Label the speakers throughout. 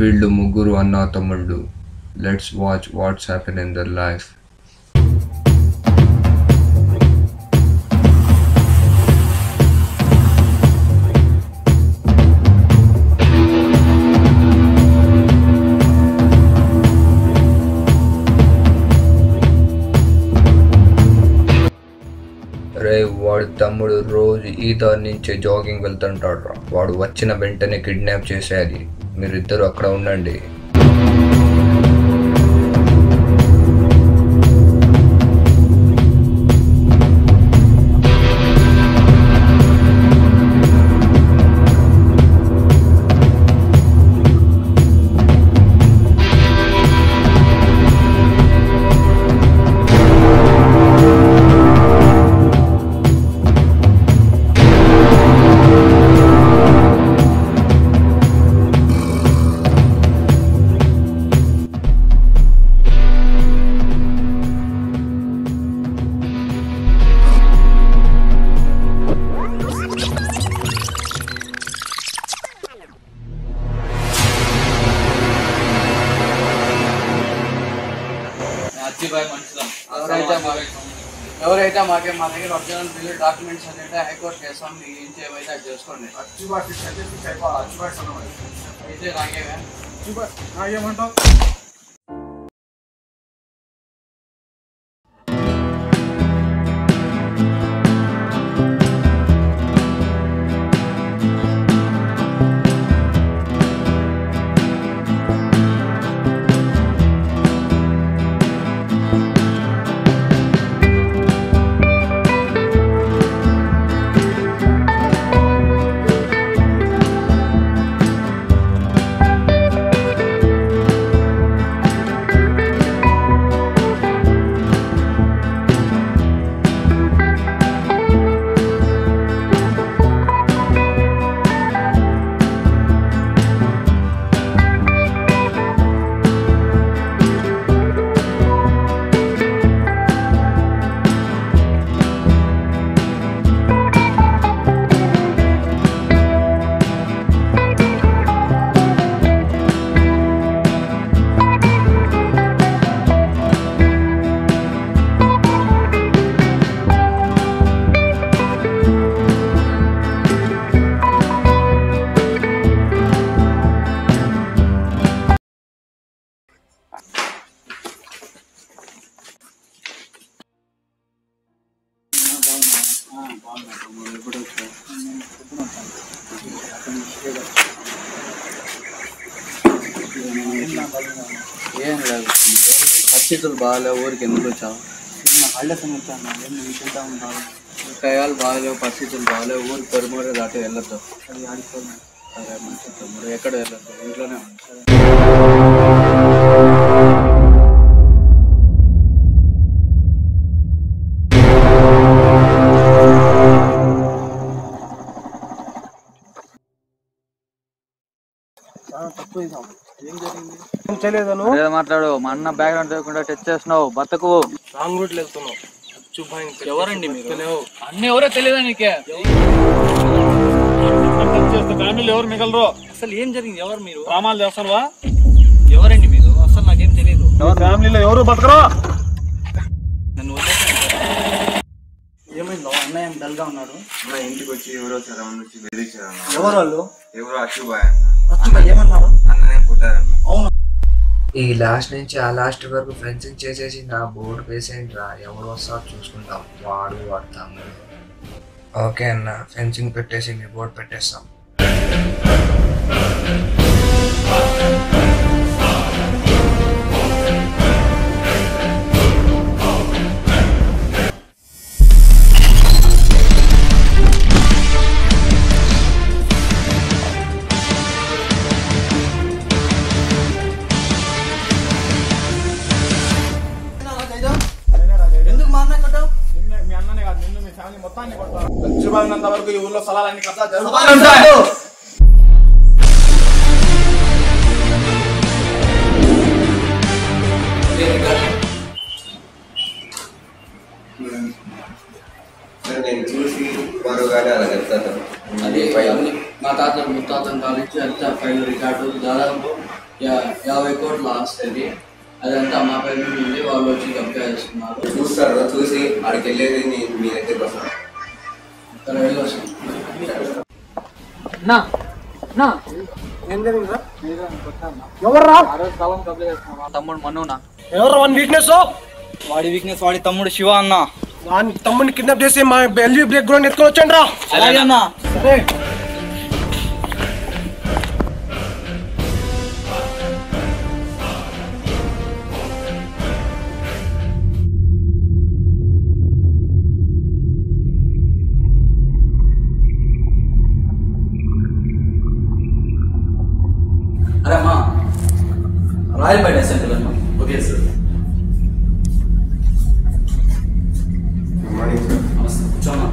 Speaker 1: వీళ్ళు ముగ్గురు అన్నా తమ్ముళ్ళు let's watch what's happen in their life రే వాడి తమ్ముడు రోజు ఈ దారి నుంచే జాగింగ్ వెళ్తుంటాడు రా వాడు వచ్చిన వెంటనే కిడ్నాప్ చేసేది మీరిద్దరు అక్కడ ఉండండి
Speaker 2: అచ్చిబాయ్ మనుషులం
Speaker 3: ఎవరైతే మా ఎవరైతే మాకే మా దగ్గర ఒరిజినల్ బిల్లు డాక్యుమెంట్స్ అనేది హైకోర్టు చేస్తాం మీకు ఏం చేయమైతే అది చేసుకోండి అయితే నాకేమే
Speaker 4: ఏమంటావు
Speaker 3: ఏం లేదు పరిస్థితులు బాగాలేవు ఊరికి ఎందుకు వచ్చావు కయాలు బాగాలేవు పరిస్థితులు బాగాలేవు ఊరికి పొరుమూరే దాటి వెళ్ళొద్దు సరే మంచి తమ్ముడు ఎక్కడ వెళ్ళొద్దు ఇంట్లోనే ఉండు.
Speaker 4: ఏం చేయలేదను
Speaker 2: ఏదో మాట్లాడు మా అన్న బ్యాక్గ్రౌండ్ తెలియకుండా టచ్ చేస్తున్నావు బతకు
Speaker 4: రాంగ్ రూట్ వెళ్తున్నావు అచ్చుబాయి
Speaker 2: ఎవరండి మీరు అన్న ఎవరో తెలియదా నీకే
Speaker 4: ఫ్యామిలీ ఎవరు మిగలరు
Speaker 2: అసలు ఏం జరిగింది ఎవరు మీరు
Speaker 4: డ్రామాలు చేస్తానువా
Speaker 2: ఎవరండి మీరు అసలు నాకేం తెలియదు
Speaker 4: ఫ్యామిలీలో ఎవరు బతకరు
Speaker 2: నన్ను వదిలేసాను
Speaker 3: ఏమైందో అన్నయ్య డల్ గా ఉన్నాడు
Speaker 5: నా ఇంటికి వచ్చి ఎవరో సార్ అవును వచ్చి బెదిరించారు అన్న.
Speaker 3: ఎవరు వాళ్ళు
Speaker 5: ఎవరో అచ్చుబాయ్ అన్న
Speaker 3: అచ్చుబాయ్ ఏమన్నావు
Speaker 5: అన్ననే పుట్టారన్న
Speaker 1: ఈ లాస్ట్ నుంచి ఆ లాస్ట్ వరకు ఫెన్సింగ్ చేసేసి నా బోర్డు పేసేయండి రా ఎవరు వస్తారో చూసుకుంటాం వాడు వాడు తమ్ముడు ఓకే అన్న ఫెన్సింగ్ పెట్టేసి మీ బోర్డు పెట్టేస్తాం
Speaker 3: ఎందుకు మా అన్నయ్య కొట్టావు
Speaker 4: మీ అన్ననే కాదు నిన్ను మీ ఫ్యామిలీ మొత్తాన్ని కొడతారు అచ్చుబాయినంత వరకు ఈ ఊర్లో స్థలాలన్నీ కబ్జా జరుగుతాయి
Speaker 5: సార్ నేను చూసి మరోగానే అలా చెప్తాను
Speaker 3: అది అన్ని మా తాతలు ముత్తాతలు కానించి అంతా ఫైల్ రికార్డు దాదాపు యాభై కోట్ల ఆస్తి అదంతా మా పైన ఉంది వాళ్ళు వచ్చి కబ్జా చేసుకున్నారు
Speaker 5: చూస్తారు చూసి ఆడికి వెళ్ళేది నీ- మీ దగ్గరికి వస్తాను
Speaker 3: అక్కడ వెళ్ళి వస్తాం
Speaker 2: నా నా
Speaker 6: ఎవర్రా
Speaker 2: ఆ రోజు స్థలం కబ్జా చేసుకున్నాం మా తమ్ముడు మనునా
Speaker 6: ఎవరు వన్ వీక్నెస్
Speaker 2: వాడి వీక్నెస్ వాడి తమ్ముడు శివ అన్న
Speaker 6: వాని తమ్ముడిని కిడ్నాప్ చేసి మా ఎల్వీ బ్రేక్ గ్రౌండ్ ఎత్తుకొని వచ్చాను రా
Speaker 2: అలాగే అన్న
Speaker 6: సరే
Speaker 3: అరే అమ్మా రాయలపేట సెంటర్ అమ్మా okay sir
Speaker 5: good morning sir
Speaker 3: నమస్తే కూర్చోమ్మా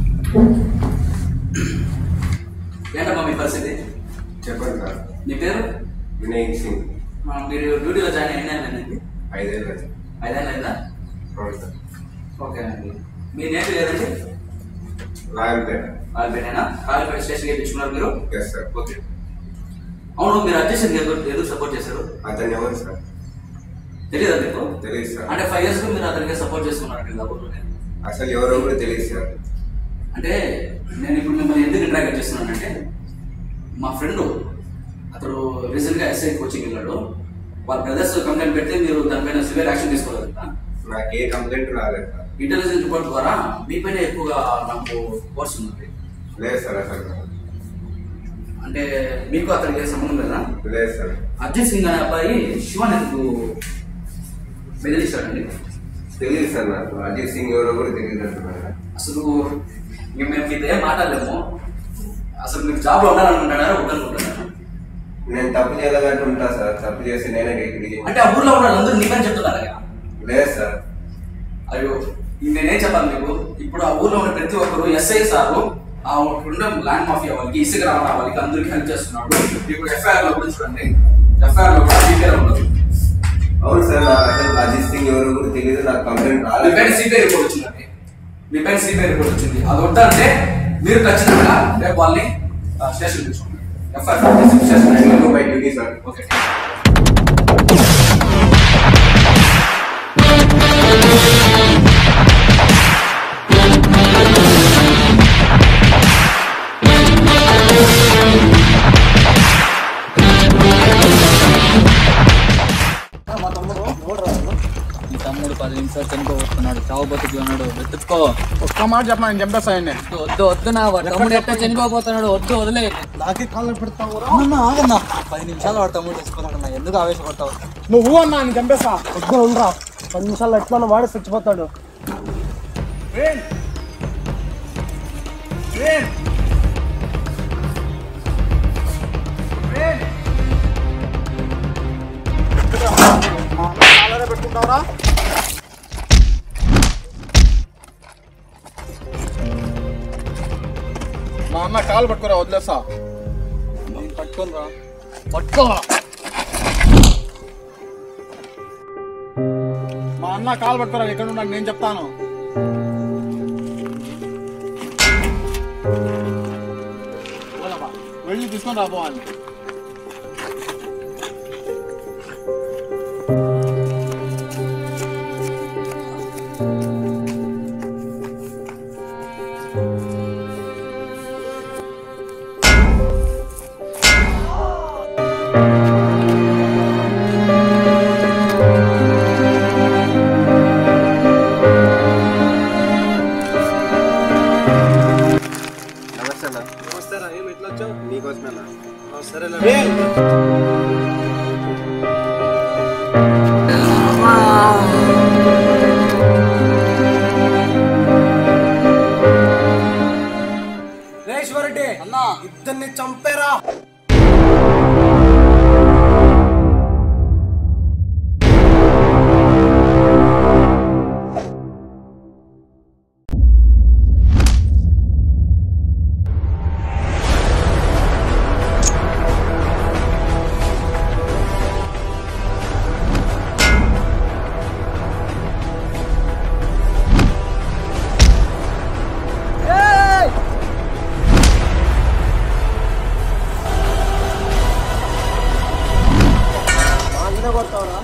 Speaker 3: ఏంటమ్మా మీ పరిస్థితి
Speaker 5: చెప్పండి సార్
Speaker 3: మీ పేరు
Speaker 5: వినయ్ సింగ్
Speaker 3: ఆ, మీరు డ్యూటీలో జాయిన్ అయిన ఎన్నేళ్ళండి
Speaker 5: ఐదేళ్ళు
Speaker 3: ఐదేళ్ళు అయిందా
Speaker 5: అవును సార్
Speaker 3: ఓకే అండి మీ నేటి లేదండి
Speaker 5: రాయలపేట
Speaker 3: రాయలపేటేనా రాయలపేట స్టేషన్ వేయించుకున్నారు మీరు
Speaker 5: ఎస్ సార్ ఓకే
Speaker 3: అవును మీరు అడ్జస్ట్ ఎందుకు ఎందుకు సపోర్ట్ చేశారు
Speaker 5: అతన్ని ఎవరు సార్
Speaker 3: తెలియదా మీకు
Speaker 5: తెలియదు సార్
Speaker 3: అంటే ఫైవ్ ఇయర్స్ మీరు అతనికి సపోర్ట్ చేసుకున్నారు కదా ఊర్లోనే.
Speaker 5: అసలు ఎవరో కూడా తెలియదు సార్
Speaker 3: అంటే నేను ఇప్పుడు మిమ్మల్ని ఎందుకు ఇంట్రాక్ట్ చేస్తున్నానంటే మా ఫ్రెండ్ అతడు రీసెంట్గా ఎస్ఐ కోచింగ్ వెళ్ళాడు వాళ్ళ బ్రదర్స్ కంప్లైంట్ పెడితే మీరు దానిపైన సివియర్ యాక్షన్ తీసుకోలేదు కదా
Speaker 5: నాకు ఏ కంప్లైంట్ రాలేదు సార్
Speaker 3: ఇంటెలిజెన్స్ రిపోర్ట్ ద్వారా మీపైన ఎక్కువగా నాకు కోర్స్ ఉంది
Speaker 5: లేదు సార్ అసలు
Speaker 3: అంటే మీకు అతనికి ఏ సంబంధం లేదా
Speaker 5: లేదు సార్
Speaker 3: అర్జిత్ సింగ్ అనే అబ్బాయి శివన్ ఎందుకు బెదిరిస్తాడండి
Speaker 5: తెలియదు సార్ నాకు అజిత్ సింగ్ ఎవరో కూడా తెలియదు అంటున్నాను
Speaker 3: అసలు ఇంక మేము మీతో ఏం మాట్లాడలేము అసలు మీకు జాబ్లో ఉండాలనుకుంటున్నారా వద్దనుకుంటున్నారా
Speaker 5: నేను తప్పు చేయలేదంటే ఉంటా సార్ తప్పు చేసి నేనే ఇక్కడికి
Speaker 3: అంటే ఆ ఊర్లో ఉన్న అందరూ నీకని చెప్తున్నారు కదా
Speaker 5: లేదు సార్
Speaker 3: అయ్యో ఇది నేనేం చెప్పాలి మీకు ఇప్పుడు ఆ ఊర్లో ఉన్న ప్రతి ఒక్కరు ఎస్ఐ సారు ఆ ఉన్న ల్యాండ్ మాఫియా వాళ్ళకి ఇసుక రావడం వాళ్ళకి అందరికి హెల్ప్ చేస్తున్నాడు ఇప్పుడు ఎఫ్ఐఆర్ లో కూడా చూడండి ఎఫ్ఐఆర్ లో కూడా డీటెయిల్ ఉండదు
Speaker 5: అవును సార్ నాకు అసలు అజిత్ సింగ్ ఎవరో కూడా తెలియదు నాకు కంప్లైంట్
Speaker 3: మీ పైన
Speaker 5: రాలేదు
Speaker 3: సిబిఐ రిపోర్ట్ వచ్చిందండి మీ పైన సిబిఐ రిపోర్ట్ వచ్చింది అది వద్దంటే మీరు ఖచ్చితంగా రేపు వాళ్ళని స్టేషన్ తెచ్చుకోండి FIR station
Speaker 5: by duty sir
Speaker 3: okay
Speaker 2: మీ తమ్ముడు పది నిమిషాలు చనిపోతున్నాడు చావు బతుకు అన్నాడు వెతుక్కో
Speaker 4: ఒక్క మాట చెప్పిన నేను చంపేస్తాయండి
Speaker 2: వద్దు వద్దు నా వాడి తమ్ముడు ఎట్లా చనిపోతున్నాడు వద్దు వదిలే
Speaker 6: నాకే కాళ్ళు పెడతావు
Speaker 2: అమ్మన్నా, ఆగన్నా పది నిమిషాలు వాడు తమ్ముడు చచ్చిపోతాడు ఎందుకు ఆవేశపడతావు
Speaker 6: నువ్వు అన్నా నేను చంపేస్తా వద్దు ఉండరా పది నిమిషాలు ఎట్లా వాడే చచ్చిపోతాడు
Speaker 4: పెట్టుకుంటావరా మా అన్న కాలు పట్టుకురా వదిలేసా
Speaker 2: పట్టుకొని రా పట్టుకో
Speaker 4: మా అన్న కాలు పట్టుకురా ఎక్కడ ఉన్నాడు నేను చెప్తాను పోదామా? వెళ్ళి తీసుకొని రాబోవాలి
Speaker 5: నమస్తే అన్న
Speaker 6: నమస్తే రా ఏమి ఎట్లా వచ్చావు
Speaker 5: నీకోసమే అన్న
Speaker 6: సరేలే రేశ్వరెడ్డి అన్నా ఇద్దరిని చంపేరా కొడతావురా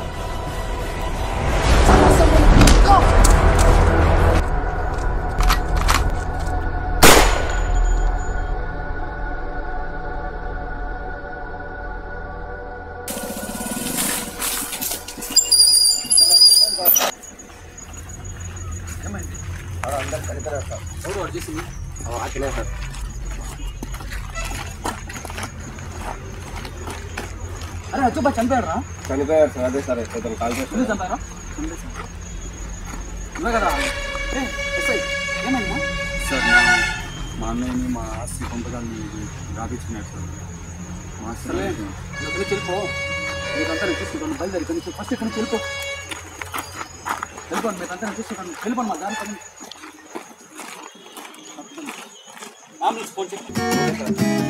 Speaker 2: అరే అచ్చుబా చంపాడు రా
Speaker 5: చనిపోయారు సార్ అదే సార్ ఇతను కాల్ చేస్తారు
Speaker 2: ఎందుకు చంపారా నువ్వే కదా ఏ, ఎస్ఐ, ఏమైందా
Speaker 7: సార్ మా మా అన్నయ్యని మా ఆస్తి పంపకాన్ని రాపించుకున్నాడు సార్ మా ఆస్తి
Speaker 2: సరే
Speaker 7: రాపించుకున్నాడు.
Speaker 2: నువ్వు ఇక్కడికి వెళ్ళిపో మీకంతా నేను చూసుకుంటాను బయలుదేరి ఇక్కడి నుంచి ఫస్ట్ ఇక్కడి నుంచి వెళ్ళిపో వెళ్ళిపోండి మీకంతా నేను చూసుకుంటాను వెళ్ళిపోండి మా దారి పని అంబులెన్స్ ఫోన్ చేయి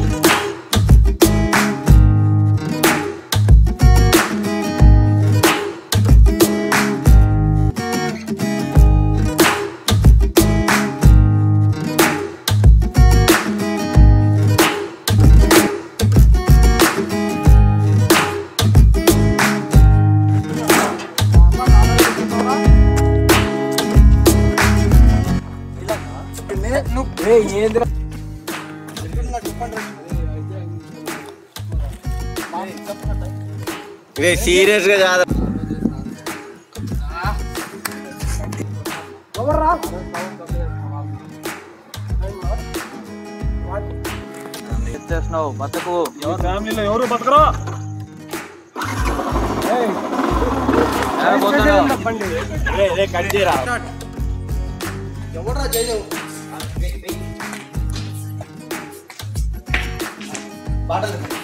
Speaker 5: సీరియస్ గా కాదు
Speaker 6: ఎవర్రా
Speaker 2: ఎత్తేస్తున్నావు బతకు
Speaker 4: ఫ్యామిలీలో ఎవరు బతకరా
Speaker 6: బండి
Speaker 3: ఎవడరా జైలు బాటలు